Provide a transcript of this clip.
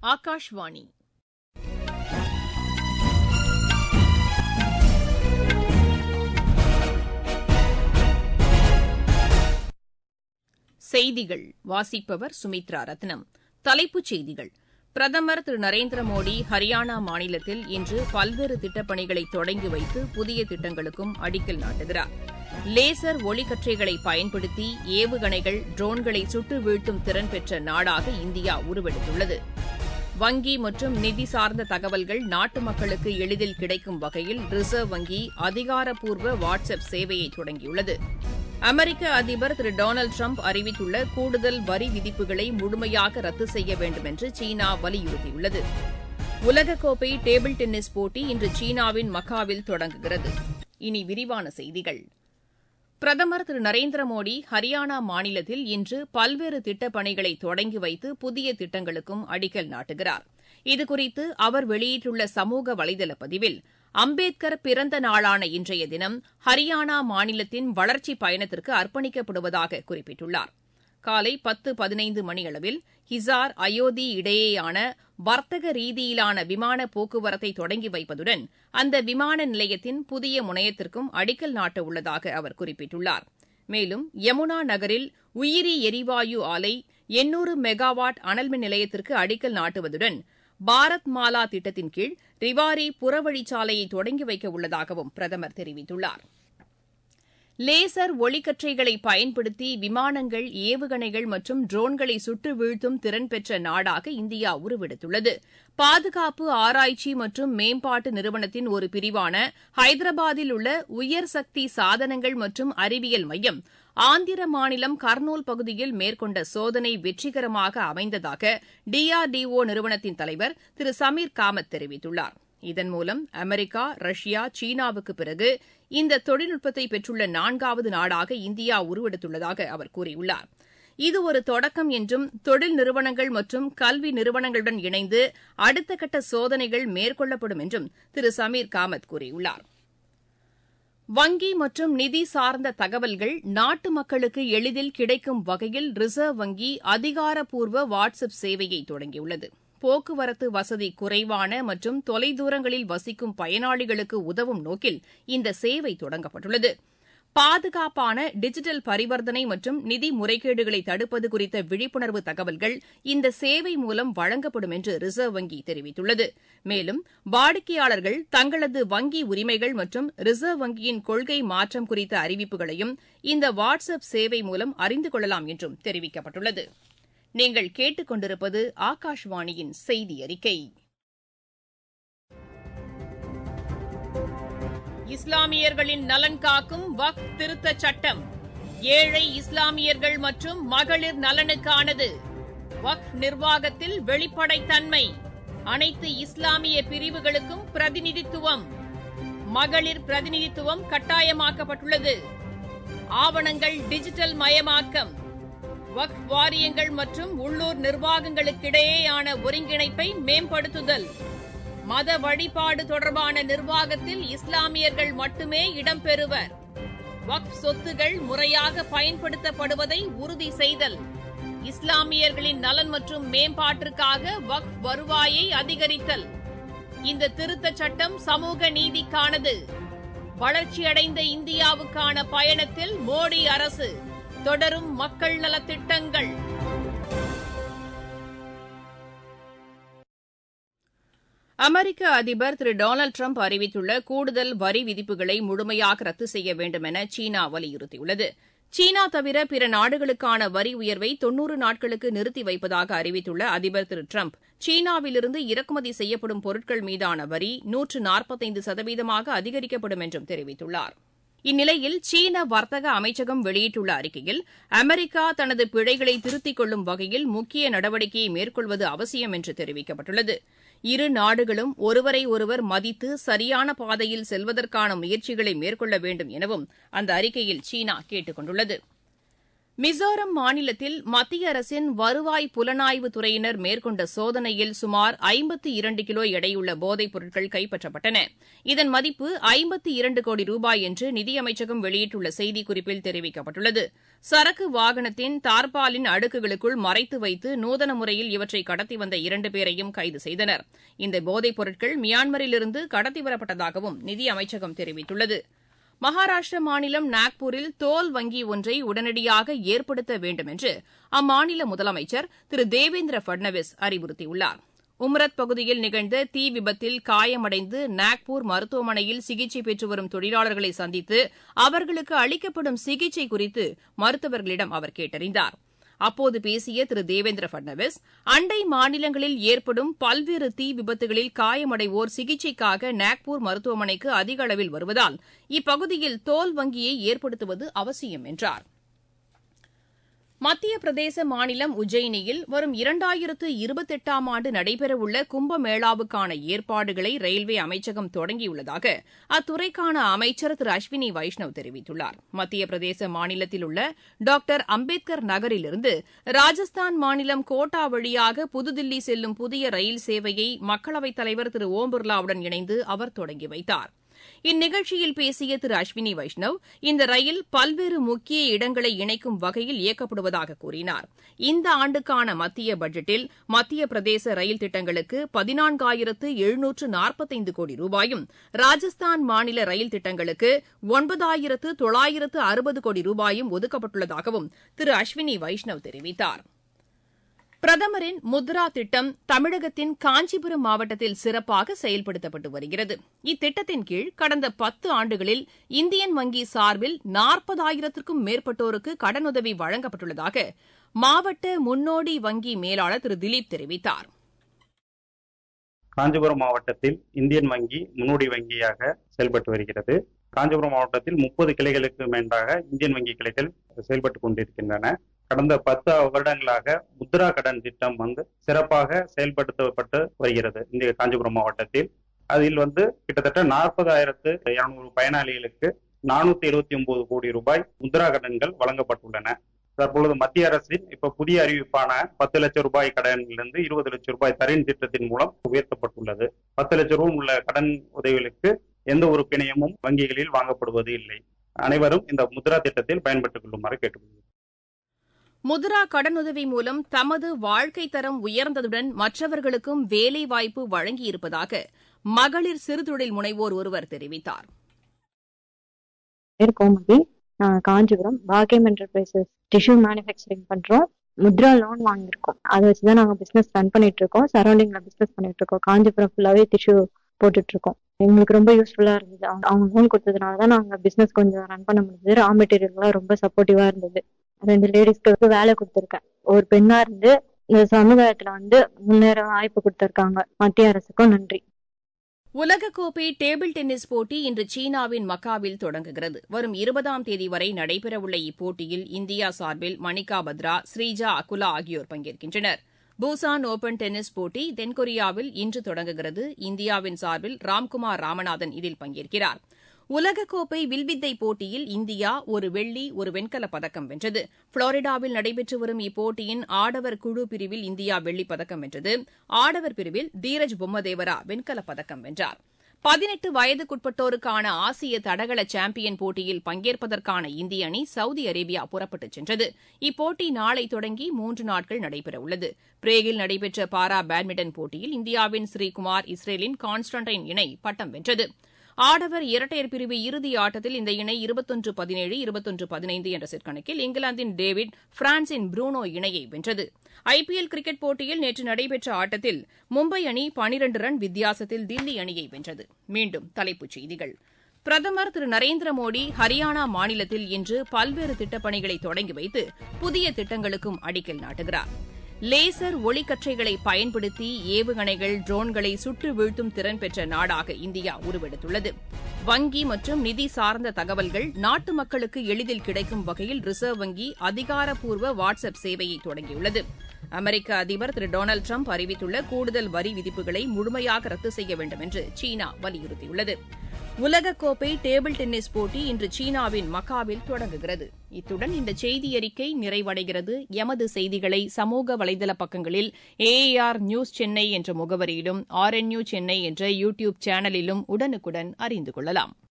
ஆகாஷ்வாணி செய்திகள் வாசிப்பவர் சுமித்ரா ரத்னம் தலைப்புச் செய்திகள் பிரதமர் திரு நரேந்திர மோடி ஹரியானா மாநிலத்தில் இன்று பல்வேறு திட்டப்பணிகளை தொடங்கி வைத்து புதிய திட்டங்களுக்கும் அடிக்கல் நாட்டுகிறார் லேசர் ஒளிக்கற்றைகளை பயன்படுத்தி ஏவுகணைகள் ட்ரோன்களை சுட்டு வீழ்த்தும் திறன் பெற்ற நாடாக இந்தியா உருவெடுத்துள்ளது வங்கி மற்றும் நிதி சார்ந்த தகவல்கள் நாட்டு மக்களுக்கு எளிதில் கிடைக்கும் வகையில் ரிசர்வ் வங்கி அதிகாரப்பூர்வ வாட்ஸ் அப் சேவையை தொடங்கியுள்ளது அமெரிக்க அதிபர் திரு டொனால்டு ட்ரம்ப் அறிவித்துள்ள கூடுதல் வரி விதிப்புகளை முழுமையாக ரத்து செய்ய வேண்டும் என்று சீனா வலியுறுத்தியுள்ளது உலகக்கோப்பை டேபிள் டென்னிஸ் போட்டி இன்று சீனாவின் மக்காவில் தொடங்குகிறது இனி விரிவான செய்திகள் பிரதமர் திரு நரேந்திர மோடி ஹரியானா மாநிலத்தில் இன்று பல்வேறு திட்டப் பணிகளை தொடங்கி வைத்து புதிய திட்டங்களுக்கும் அடிக்கல் நாட்டுகிறார் இதுகுறித்து அவர் வெளியிட்டுள்ள சமூக வலைதள பதிவில் அம்பேத்கர் பிறந்த நாளான இன்றைய தினம் ஹரியானா மாநிலத்தின் வளர்ச்சிப் பயணத்திற்கு அர்ப்பணிக்கப்படுவதாக குறிப்பிட்டுள்ளார் காலை பத்து பதினைந்து மணியளவில் ஹிசார் அயோத்தி இடையேயான வர்த்தக ரீதியிலான விமான போக்குவரத்தை தொடங்கி வைப்பதுடன் அந்த விமான நிலையத்தின் புதிய முனையத்திற்கும் அடிக்கல் நாட்ட உள்ளதாக அவர் குறிப்பிட்டுள்ளார் மேலும் யமுனா நகரில் உயிரி எரிவாயு ஆலை எண்ணூறு மெகாவாட் அனல்மின் நிலையத்திற்கு அடிக்கல் நாட்டுவதுடன் பாரத் மாலா திட்டத்தின் கீழ் ரிவாரி புறவழிச்சாலையை தொடங்கி வைக்க உள்ளதாகவும் பிரதமர் தெரிவித்துள்ளார் லேசர் ஒளிக்கற்றைகளை பயன்படுத்தி விமானங்கள் ஏவுகணைகள் மற்றும் ட்ரோன்களை சுட்டு வீழ்த்தும் திறன் பெற்ற நாடாக இந்தியா உருவெடுத்துள்ளது பாதுகாப்பு ஆராய்ச்சி மற்றும் மேம்பாட்டு நிறுவனத்தின் ஒரு பிரிவான ஹைதராபாத்தில் உள்ள உயர்சக்தி சாதனங்கள் மற்றும் அறிவியல் மையம் ஆந்திர மாநிலம் கர்னூல் பகுதியில் மேற்கொண்ட சோதனை வெற்றிகரமாக அமைந்ததாக டிஆர்டிஓ நிறுவனத்தின் தலைவர் திரு சமீர் காமத் தெரிவித்துள்ளார் இதன் மூலம் அமெரிக்கா ரஷ்யா சீனாவுக்கு பிறகு இந்த தொழில்நுட்பத்தை பெற்றுள்ள நான்காவது நாடாக இந்தியா உருவெடுத்துள்ளதாக அவர் கூறியுள்ளார் இது ஒரு தொடக்கம் என்றும் தொழில் நிறுவனங்கள் மற்றும் கல்வி நிறுவனங்களுடன் இணைந்து அடுத்த கட்ட சோதனைகள் மேற்கொள்ளப்படும் என்றும் திரு சமீர் காமத் கூறியுள்ளார் வங்கி மற்றும் நிதி சார்ந்த தகவல்கள் நாட்டு மக்களுக்கு எளிதில் கிடைக்கும் வகையில் ரிசர்வ் வங்கி அதிகாரப்பூர்வ வாட்ஸ் அப் சேவையை தொடங்கியுள்ளது போக்குவரத்து வசதி குறைவான மற்றும் தொலைதூரங்களில் வசிக்கும் பயனாளிகளுக்கு உதவும் நோக்கில் இந்த சேவை தொடங்கப்பட்டுள்ளது பாதுகாப்பான டிஜிட்டல் பரிவர்த்தனை மற்றும் நிதி முறைகேடுகளை தடுப்பது குறித்த விழிப்புணர்வு தகவல்கள் இந்த சேவை மூலம் வழங்கப்படும் என்று ரிசர்வ் வங்கி தெரிவித்துள்ளது மேலும் வாடிக்கையாளர்கள் தங்களது வங்கி உரிமைகள் மற்றும் ரிசர்வ் வங்கியின் கொள்கை மாற்றம் குறித்த அறிவிப்புகளையும் இந்த வாட்ஸ் அப் சேவை மூலம் அறிந்து கொள்ளலாம் என்றும் தெரிவிக்கப்பட்டுள்ளது நீங்கள் கேட்டுக்கொண்டிருப்பது ஆகாஷ்வாணியின் செய்தி அறிக்கை இஸ்லாமியர்களின் நலன் காக்கும் வக் திருத்தச் சட்டம் ஏழை இஸ்லாமியர்கள் மற்றும் மகளிர் நலனுக்கானது வக் நிர்வாகத்தில் வெளிப்படைத்தன்மை அனைத்து இஸ்லாமிய பிரிவுகளுக்கும் பிரதிநிதித்துவம் மகளிர் பிரதிநிதித்துவம் கட்டாயமாக்கப்பட்டுள்ளது ஆவணங்கள் டிஜிட்டல் மயமாக்கம் வக்ஃப் வாரியங்கள் மற்றும் உள்ளூர் நிர்வாகங்களுக்கிடையேயான ஒருங்கிணைப்பை மேம்படுத்துதல் மத வழிபாடு தொடர்பான நிர்வாகத்தில் இஸ்லாமியர்கள் மட்டுமே இடம்பெறுவர் வக்ஃப் சொத்துகள் முறையாக பயன்படுத்தப்படுவதை உறுதி செய்தல் இஸ்லாமியர்களின் நலன் மற்றும் மேம்பாட்டிற்காக வக்ஃப் வருவாயை அதிகரித்தல் இந்த திருத்தச் சட்டம் சமூக நீதிக்கானது வளர்ச்சியடைந்த இந்தியாவுக்கான பயணத்தில் மோடி அரசு தொடரும் மக்கள் நலத்திட்டங்கள் அமெரிக்க அதிபர் திரு டொனால்டு ட்ரம்ப் அறிவித்துள்ள கூடுதல் வரி விதிப்புகளை முழுமையாக ரத்து செய்ய வேண்டும் என சீனா வலியுறுத்தியுள்ளது சீனா தவிர பிற நாடுகளுக்கான வரி உயர்வை தொன்னூறு நாட்களுக்கு நிறுத்தி வைப்பதாக அறிவித்துள்ள அதிபர் திரு ட்ரம்ப் சீனாவிலிருந்து இறக்குமதி செய்யப்படும் பொருட்கள் மீதான வரி நூற்று நாற்பத்தைந்து சதவீதமாக அதிகரிக்கப்படும் என்றும் தெரிவித்துள்ளார் இந்நிலையில் சீன வர்த்தக அமைச்சகம் வெளியிட்டுள்ள அறிக்கையில் அமெரிக்கா தனது பிழைகளை திருத்திக் கொள்ளும் வகையில் முக்கிய நடவடிக்கையை மேற்கொள்வது அவசியம் என்று தெரிவிக்கப்பட்டுள்ளது இரு நாடுகளும் ஒருவரை ஒருவர் மதித்து சரியான பாதையில் செல்வதற்கான முயற்சிகளை மேற்கொள்ள வேண்டும் எனவும் அந்த அறிக்கையில் சீனா கேட்டுக் கொண்டுள்ளது மிசோரம் மாநிலத்தில் மத்திய அரசின் வருவாய் புலனாய்வு துறையினர் மேற்கொண்ட சோதனையில் சுமார் ஐம்பத்து இரண்டு கிலோ எடையுள்ள போதைப் பொருட்கள் கைப்பற்றப்பட்டன இதன் மதிப்பு ஐம்பத்து இரண்டு கோடி ரூபாய் என்று நிதியமைச்சகம் வெளியிட்டுள்ள செய்திக்குறிப்பில் தெரிவிக்கப்பட்டுள்ளது சரக்கு வாகனத்தின் தார்பாலின் அடுக்குகளுக்குள் மறைத்து வைத்து நூதன முறையில் இவற்றை கடத்தி வந்த இரண்டு பேரையும் கைது செய்தனர் இந்த போதைப் பொருட்கள் மியான்மரிலிருந்து கடத்தி வரப்பட்டதாகவும் நிதி அமைச்சகம் தெரிவித்துள்ளது மகாராஷ்டிர மாநிலம் நாக்பூரில் தோல் வங்கி ஒன்றை உடனடியாக ஏற்படுத்த வேண்டும் என்று அம்மாநில முதலமைச்சர் திரு தேவேந்திர பட்னவிஸ் அறிவுறுத்தியுள்ளார் உம்ரத் பகுதியில் நிகழ்ந்த தீ விபத்தில் காயமடைந்து நாக்பூர் மருத்துவமனையில் சிகிச்சை பெற்று வரும் தொழிலாளர்களை சந்தித்து அவர்களுக்கு அளிக்கப்படும் சிகிச்சை குறித்து மருத்துவர்களிடம் அவர் கேட்டறிந்தார் அப்போது பேசிய திரு தேவேந்திர பட்னவிஸ் அண்டை மாநிலங்களில் ஏற்படும் பல்வேறு தீ விபத்துகளில் காயமடைவோர் சிகிச்சைக்காக நாக்பூர் மருத்துவமனைக்கு அதிக அளவில் வருவதால் இப்பகுதியில் தோல் வங்கியை ஏற்படுத்துவது அவசியம் என்றார் மத்திய பிரதேச மாநிலம் உஜ்ஜயினியில் வரும் இரண்டாயிரத்து இருபத்தெட்டாம் ஆண்டு நடைபெறவுள்ள கும்பமேளாவுக்கான ஏற்பாடுகளை ரயில்வே அமைச்சகம் தொடங்கியுள்ளதாக அத்துறைக்கான அமைச்சர் திரு அஸ்வினி வைஷ்ணவ் தெரிவித்துள்ளார் மத்திய பிரதேச மாநிலத்தில் உள்ள டாக்டர் அம்பேத்கர் நகரிலிருந்து ராஜஸ்தான் மாநிலம் கோட்டா வழியாக புதுதில்லி செல்லும் புதிய ரயில் சேவையை மக்களவைத் தலைவர் திரு ஓம் பிர்லாவுடன் இணைந்து அவர் தொடங்கி வைத்தார் இந்நிகழ்ச்சியில் பேசிய திரு அஸ்வினி வைஷ்ணவ் இந்த ரயில் பல்வேறு முக்கிய இடங்களை இணைக்கும் வகையில் இயக்கப்படுவதாக கூறினார் இந்த ஆண்டுக்கான மத்திய பட்ஜெட்டில் மத்திய பிரதேச ரயில் திட்டங்களுக்கு பதினான்காயிரத்து எழுநூற்று நாற்பத்தைந்து கோடி ரூபாயும் ராஜஸ்தான் மாநில ரயில் திட்டங்களுக்கு ஒன்பதாயிரத்து தொள்ளாயிரத்து அறுபது கோடி ரூபாயும் ஒதுக்கப்பட்டுள்ளதாகவும் திரு அஸ்வினி வைஷ்ணவ் தெரிவித்தாா் பிரதமரின் முத்ரா திட்டம் தமிழகத்தின் காஞ்சிபுரம் மாவட்டத்தில் சிறப்பாக செயல்படுத்தப்பட்டு வருகிறது இத்திட்டத்தின் கீழ் கடந்த பத்து ஆண்டுகளில் இந்தியன் வங்கி சார்பில் நாற்பதாயிரத்திற்கும் மேற்பட்டோருக்கு கடனுதவி வழங்கப்பட்டுள்ளதாக மாவட்ட முன்னோடி வங்கி மேலாளர் திரு திலீப் தெரிவித்தார் காஞ்சிபுரம் மாவட்டத்தில் இந்தியன் வங்கி முன்னோடி வங்கியாக செயல்பட்டு வருகிறது காஞ்சிபுரம் மாவட்டத்தில் முப்பது கிளைகளுக்கு மேன்பாக இந்தியன் வங்கி கிளைகள் செயல்பட்டு கொண்டிருக்கின்றன கடந்த பத்து வருடங்களாக முத்ரா கடன் திட்டம் வந்து சிறப்பாக செயல்படுத்தப்பட்டு வருகிறது இந்த காஞ்சிபுரம் மாவட்டத்தில் அதில் வந்து கிட்டத்தட்ட நாற்பதாயிரத்து இருநூறு பயனாளிகளுக்கு நானூத்தி எழுபத்தி ஒன்பது கோடி ரூபாய் முத்ரா கடன்கள் வழங்கப்பட்டுள்ளன தற்பொழுது மத்திய அரசின் இப்ப புதிய அறிவிப்பான பத்து லட்சம் ரூபாய் கடனிலிருந்து இருபது லட்சம் ரூபாய் தரின் திட்டத்தின் மூலம் உயர்த்தப்பட்டுள்ளது பத்து லட்சம் ரூபாய் உள்ள கடன் உதவிகளுக்கு எந்த ஒரு பிணையமும் வங்கிகளில் வாங்கப்படுவது இல்லை அனைவரும் இந்த முத்ரா திட்டத்தில் பயன்பட்டுக் கொள்ளுமாறு கேட்டுக்கொள்கிறேன் முத்ரா கடனுதவி மூலம் தமது வாழ்க்கை தரம் உயர்ந்ததுடன் மற்றவர்களுக்கும் வேலைவாய்ப்பு வழங்கியிருப்பதாக மகளிர் சிறுதொழில் முனைவோர் ஒருவர் தெரிவித்தார் பேர் கோமதி நான் காஞ்சிபுரம் பாக்கியம் என்டர்பிரைசஸ் டிஷ்யூ மேனுஃபேக்சரிங் பண்றோம் முத்ரா லோன் வாங்கியிருக்கோம் அதை வச்சுதான் நாங்க பிசினஸ் ரன் பண்ணிட்டு இருக்கோம் சரௌண்டிங்ல பிசினஸ் பண்ணிட்டு இருக்கோம் காஞ்சிபுரம் ஃபுல்லாவே டிஷ்யூ போட்டுட்டு இருக்கோம் எங்களுக்கு ரொம்ப யூஸ்ஃபுல்லா இருந்தது அவங்க அவங்க லோன் கொடுத்ததுனாலதான் நாங்க பிசினஸ் கொஞ்சம் ரன் பண்ண முடிஞ்சது ரா மெட்டீரியல்லாம் ரொம்ப சப்போர்ட்டிவா இருந்தது ரெண்டு லேடிஸ்க்கு வேலை கொடுத்துருக்கேன் ஒரு பெண்ணா இருந்து இந்த சமுதாயத்துல வந்து முன்னேற வாய்ப்பு கொடுத்திருக்காங்க மத்திய அரசுக்கும் நன்றி உலகக்கோப்பை டேபிள் டென்னிஸ் போட்டி இன்று சீனாவின் மக்காவில் தொடங்குகிறது வரும் இருபதாம் தேதி வரை நடைபெறவுள்ள இப்போட்டியில் இந்தியா சார்பில் மணிகா பத்ரா ஸ்ரீஜா அகுலா ஆகியோர் பங்கேற்கின்றனர் பூசான் ஓபன் டென்னிஸ் போட்டி தென்கொரியாவில் இன்று தொடங்குகிறது இந்தியாவின் சார்பில் ராம்குமார் ராமநாதன் இதில் பங்கேற்கிறார் உலகக்கோப்பை வில்வித்தை போட்டியில் இந்தியா ஒரு வெள்ளி ஒரு வெண்கலப் பதக்கம் வென்றது புளோரிடாவில் நடைபெற்று வரும் இப்போட்டியின் ஆடவர் குழு பிரிவில் இந்தியா வெள்ளிப் பதக்கம் வென்றது ஆடவர் பிரிவில் தீரஜ் பொம்மதேவரா வெண்கலப் பதக்கம் வென்றார் பதினெட்டு வயதுக்குட்பட்டோருக்கான ஆசிய தடகள சாம்பியன் போட்டியில் பங்கேற்பதற்கான இந்திய அணி சவுதி அரேபியா புறப்பட்டுச் சென்றது இப்போட்டி நாளை தொடங்கி மூன்று நாட்கள் நடைபெறவுள்ளது பிரேகில் நடைபெற்ற பாரா பேட்மிண்டன் போட்டியில் இந்தியாவின் ஸ்ரீகுமார் இஸ்ரேலின் கான்ஸ்டன்டைன் இணை பட்டம் வென்றது ஆடவர் இரட்டையர் பிரிவு இறுதி ஆட்டத்தில் இந்த இணை இருபத்தொன்று பதினேழு இருபத்தொன்று பதினைந்து என்ற செட் கணக்கில் இங்கிலாந்தின் டேவிட் பிரான்சின் ப்ரூனோ இணையை வென்றது ஐபிஎல் கிரிக்கெட் போட்டியில் நேற்று நடைபெற்ற ஆட்டத்தில் மும்பை அணி பனிரண்டு ரன் வித்தியாசத்தில் தில்லி அணியை வென்றது மீண்டும் தலைப்புச் செய்திகள் பிரதமர் திரு நரேந்திர மோடி ஹரியானா மாநிலத்தில் இன்று பல்வேறு திட்டப்பணிகளை தொடங்கி வைத்து புதிய திட்டங்களுக்கும் அடிக்கல் நாட்டுகிறார் லேசர் ஒளிக்கற்றைகளை பயன்படுத்தி ஏவுகணைகள் ட்ரோன்களை சுட்டு வீழ்த்தும் திறன் பெற்ற நாடாக இந்தியா உருவெடுத்துள்ளது வங்கி மற்றும் நிதி சார்ந்த தகவல்கள் நாட்டு மக்களுக்கு எளிதில் கிடைக்கும் வகையில் ரிசர்வ் வங்கி அதிகாரப்பூர்வ வாட்ஸ்அப் சேவையை தொடங்கியுள்ளது அமெரிக்க அதிபர் திரு டொனால்டு ட்ரம்ப் அறிவித்துள்ள கூடுதல் வரி விதிப்புகளை முழுமையாக ரத்து செய்ய வேண்டும் என்று சீனா வலியுறுத்தியுள்ளது உலகக்கோப்பை டேபிள் டென்னிஸ் போட்டி இன்று சீனாவின் மக்காவில் தொடங்குகிறது இத்துடன் இந்த செய்தி அறிக்கை நிறைவடைகிறது எமது செய்திகளை சமூக வலைதள பக்கங்களில் ஏஏஆர் நியூஸ் சென்னை என்ற முகவரியிலும் ஆர்என்யூ சென்னை என்ற யூ டியூப் சேனலிலும் உடனுக்குடன் அறிந்து கொள்ளலாம்